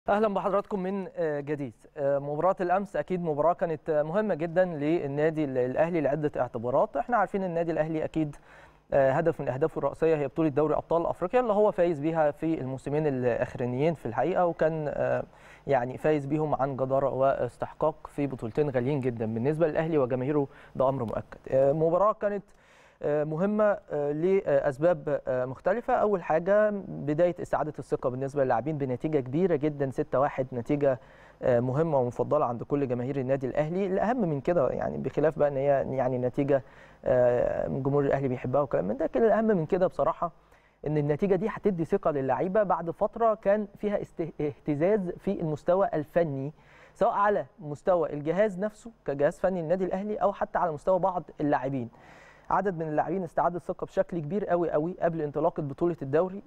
اهلا بحضراتكم من جديد مباراه الامس اكيد مباراه كانت مهمه جدا للنادي الاهلي لعده اعتبارات احنا عارفين النادي الاهلي اكيد هدف من اهدافه الرئيسيه هي بطوله دوري ابطال افريقيا اللي هو فايز بيها في الموسمين الاخرانيين في الحقيقه وكان يعني فايز بيهم عن جداره واستحقاق في بطولتين غاليين جدا بالنسبه للاهلي وجماهيره ده امر مؤكد مباراه كانت مهمه لاسباب مختلفه اول حاجه بدايه استعاده الثقه بالنسبه للاعبين بنتيجه كبيره جدا 6-1 نتيجه مهمه ومفضله عند كل جماهير النادي الاهلي الاهم من كده يعني بخلاف بقى ان هي يعني نتيجه جمهور الاهلي بيحبها وكلام من ده لكن الاهم من كده بصراحه ان النتيجه دي هتدي ثقه للعيبه بعد فتره كان فيها اهتزاز في المستوى الفني سواء على مستوى الجهاز نفسه كجهاز فني للنادي الاهلي او حتى على مستوى بعض اللاعبين عدد من اللاعبين استعاد الثقه بشكل كبير قوي قوي قبل انطلاقه بطوله الدوري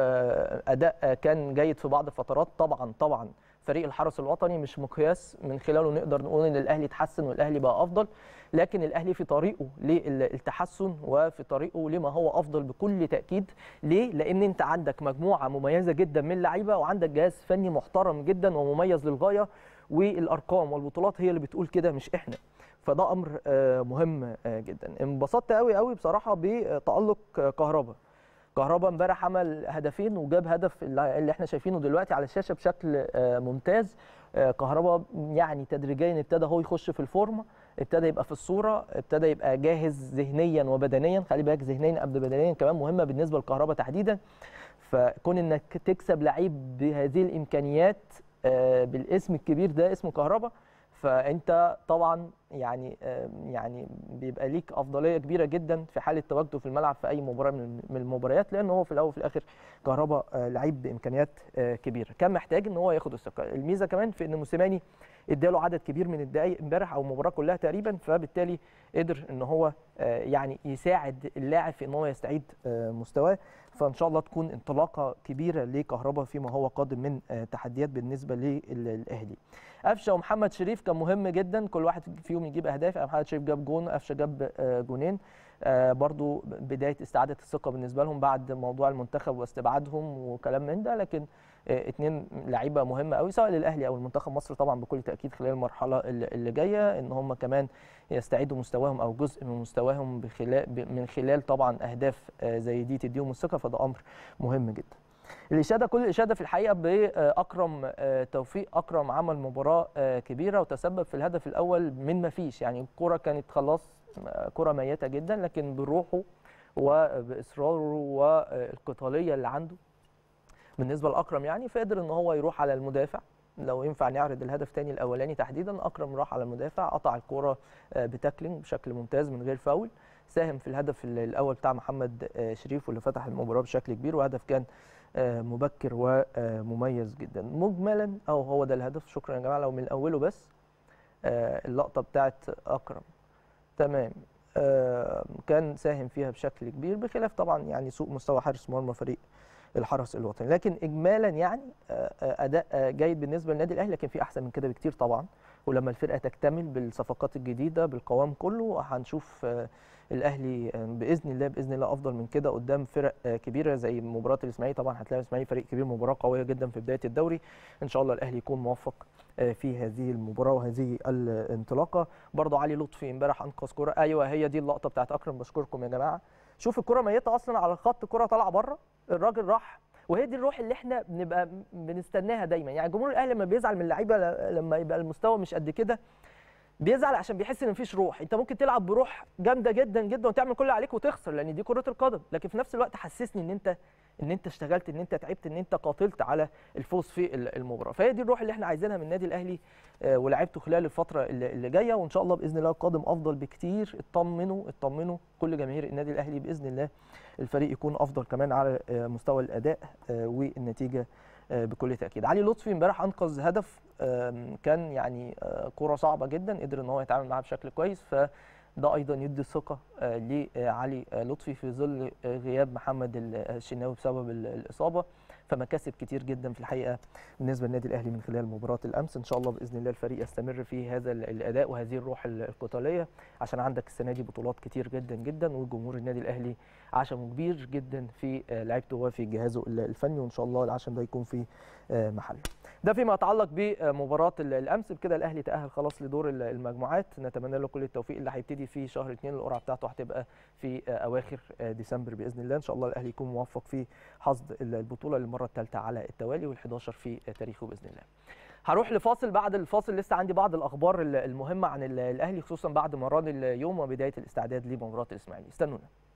اداء كان جيد في بعض الفترات طبعا طبعا فريق الحرس الوطني مش مقياس من خلاله نقدر نقول ان الاهلي اتحسن والاهلي بقى افضل لكن الاهلي في طريقه للتحسن وفي طريقه لما هو افضل بكل تاكيد ليه لان انت عندك مجموعه مميزه جدا من اللعيبه وعندك جهاز فني محترم جدا ومميز للغايه والارقام والبطولات هي اللي بتقول كده مش احنا فده امر مهم جدا انبسطت قوي قوي بصراحه بتالق كهربا كهربا امبارح عمل هدفين وجاب هدف اللي احنا شايفينه دلوقتي على الشاشه بشكل ممتاز كهربا يعني تدريجيا ابتدى هو يخش في الفورمه ابتدى يبقى في الصوره ابتدى يبقى جاهز ذهنيا وبدنيا خلي بالك ذهنيا قبل بدنيا كمان مهمه بالنسبه لكهربا تحديدا فكون انك تكسب لعيب بهذه الامكانيات بالاسم الكبير ده اسمه كهربا فانت طبعا يعني يعني بيبقى ليك افضليه كبيره جدا في حاله تواجده في الملعب في اي مباراه من المباريات لان هو في الاول وفي الاخر كهربا لعيب بامكانيات كبيره كان محتاج ان هو ياخد الثقه الميزه كمان في ان موسيماني اداله عدد كبير من الدقائق امبارح او المباراه كلها تقريبا فبالتالي قدر ان هو يعني يساعد اللاعب في ان هو يستعيد مستواه فان شاء الله تكون انطلاقه كبيره لكهربا فيما هو قادم من تحديات بالنسبه للاهلي قفشه ومحمد شريف كان مهم جدا كل واحد فيهم يجيب اهداف محمد شريف جاب جون قفشه جاب جونين برضو بدايه استعاده الثقه بالنسبه لهم بعد موضوع المنتخب واستبعادهم وكلام من ده لكن اثنين لعيبه مهمه قوي سواء للاهلي او المنتخب مصر طبعا بكل تاكيد خلال المرحله اللي جايه ان هم كمان يستعيدوا مستواهم او جزء من مستواهم بخلال من خلال طبعا اهداف زي دي تديهم الثقه فده امر مهم جدا. الاشاده كل الاشاده في الحقيقه باكرم توفيق اكرم عمل مباراه كبيره وتسبب في الهدف الاول من ما فيش يعني الكره كانت خلاص كره ميته جدا لكن بروحه وباصراره والقتاليه اللي عنده بالنسبه لاكرم يعني فقدر ان هو يروح على المدافع لو ينفع نعرض الهدف تاني الاولاني تحديدا اكرم راح على المدافع قطع الكره بتاكلينج بشكل ممتاز من غير فاول ساهم في الهدف الاول بتاع محمد شريف واللي فتح المباراه بشكل كبير وهدف كان مبكر ومميز جدا مجملا او هو ده الهدف شكرا يا جماعه لو من اوله بس اللقطه بتاعت اكرم تمام كان ساهم فيها بشكل كبير بخلاف طبعا يعني سوء مستوى حارس مرمى فريق الحرس الوطني لكن اجمالا يعني اداء جيد بالنسبه للنادي الاهلي لكن في احسن من كده بكتير طبعا ولما الفرقه تكتمل بالصفقات الجديده بالقوام كله هنشوف الاهلي باذن الله باذن الله افضل من كده قدام فرق كبيره زي مباراه الاسماعيلي طبعا هتلاقي الاسماعيلي فريق كبير مباراه قويه جدا في بدايه الدوري ان شاء الله الاهلي يكون موفق في هذه المباراه وهذه الانطلاقه برضه علي لطفي امبارح انقذ كره ايوه هي دي اللقطه بتاعت اكرم بشكركم يا جماعه شوف الكره ميته اصلا على الخط الكره طالعه بره الراجل راح وهي دي الروح اللي احنا بنبقى بنستناها دايما يعني جمهور الاهلي لما بيزعل من اللعيبه لما يبقى المستوى مش قد كده بيزعل عشان بيحس ان مفيش روح انت ممكن تلعب بروح جامده جدا جدا وتعمل كل اللي عليك وتخسر لان دي كره القدم لكن في نفس الوقت حسسني ان انت ان انت اشتغلت ان انت تعبت ان انت قاتلت على الفوز في المباراه فهي دي الروح اللي احنا عايزينها من النادي الاهلي ولعبته خلال الفتره اللي جايه وان شاء الله باذن الله القادم افضل بكتير اطمنوا اطمنوا كل جماهير النادي الاهلي باذن الله الفريق يكون افضل كمان على مستوى الاداء والنتيجه بكل تاكيد علي لطفي امبارح انقذ هدف كان يعني كره صعبه جدا قدر ان هو يتعامل معاها بشكل كويس ف ده ايضا يدي ثقه لعلي لطفي في ظل غياب محمد الشناوي بسبب الاصابه فمكاسب كتير جدا في الحقيقه بالنسبه للنادي الاهلي من خلال مباراه الامس ان شاء الله باذن الله الفريق يستمر في هذا الاداء وهذه الروح القتاليه عشان عندك السنه دي بطولات كتير جدا جدا وجمهور النادي الاهلي عشمه كبير جدا في لعيبته وفي جهازه الفني وان شاء الله العشم ده يكون في محله ده فيما يتعلق بمباراه الامس بكده الاهلي تاهل خلاص لدور المجموعات نتمنى له كل التوفيق اللي هيبتدي في شهر اثنين القرعه بتاعته هتبقى في اواخر ديسمبر باذن الله ان شاء الله الاهلي يكون موفق في حصد البطوله للمره الثالثه على التوالي وال11 في تاريخه باذن الله هروح لفاصل بعد الفاصل لسه عندي بعض الاخبار المهمه عن الاهلي خصوصا بعد مران اليوم وبدايه الاستعداد لمباراه الاسماعيلي استنونا